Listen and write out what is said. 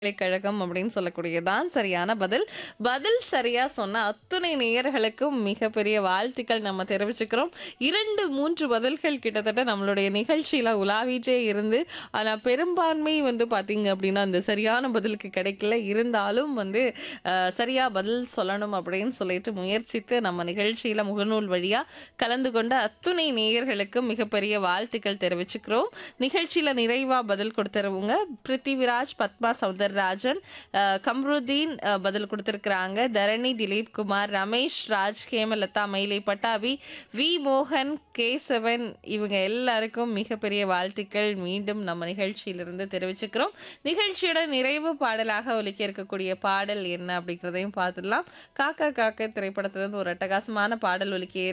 பல்கலைக்கழகம் அப்படின்னு சொல்லக்கூடியதான் சரியான பதில். பதில் சரியா சொன்ன அத்துணை நேயர்களுக்கும் மிகப்பெரிய வாழ்த்துக்கள் நம்ம தெரிவிச்சுக்கிறோம். 2, 3 பதில்கள் கிட்டத்தட்ட நம்மளுடைய நிகழ்ச்சியில உலாவிட்டே இருந்து, ஆனா பெரும்பான்மை வந்து பார்த்தீங்க அப்படின்னா, அந்த சரியான பதிலுக்கு கிடைக்கல. இருந்தாலும் வந்து அ சரியா பதில் சொல்லணும் அப்படின்னு சொல்லிட்டு முயற்சித்து நம்ம நிகழ்ச்சியில முகநூல் வழியா கலந்து கொண்ட அத்துணை நேயர்களுக்கும் மிகப்பெரிய வாழ்த்துக்கள் தெரிவிச்சுக்கிறோம். நிகழ்ச்சியில நிறைவா பதில் கொடுத்தவங்க பிருத்திவிராஜ், பத்மா சௌந்தரராஜன், அ கம்ருதீன் அ பதில் குடுத்திருக்கிறாங்க. தரணி திலீப் குமார், ரமேஷ் ராஜ், ஹேமலதா, மயிலை பட்டாபி, வி மோகன், கேசவன் இவங்க எல்லாருக்கும் மிகப்பெரிய வாழ்த்துக்கள் மீண்டும் நம்ம நிகழ்ச்சியிலிருந்து தெரிவிச்சுக்கிறோம். நிகழ்ச்சியோட நிறைவு பாடலாக ஒலிக்க இருக்கக்கூடிய பாடல் என்ன அப்படிங்கிறதையும் பார்த்துடலாம். காக்கா காக்க திரைப்படத்திலிருந்து ஒரு அட்டகாசமான பாடல் ஒலிக்க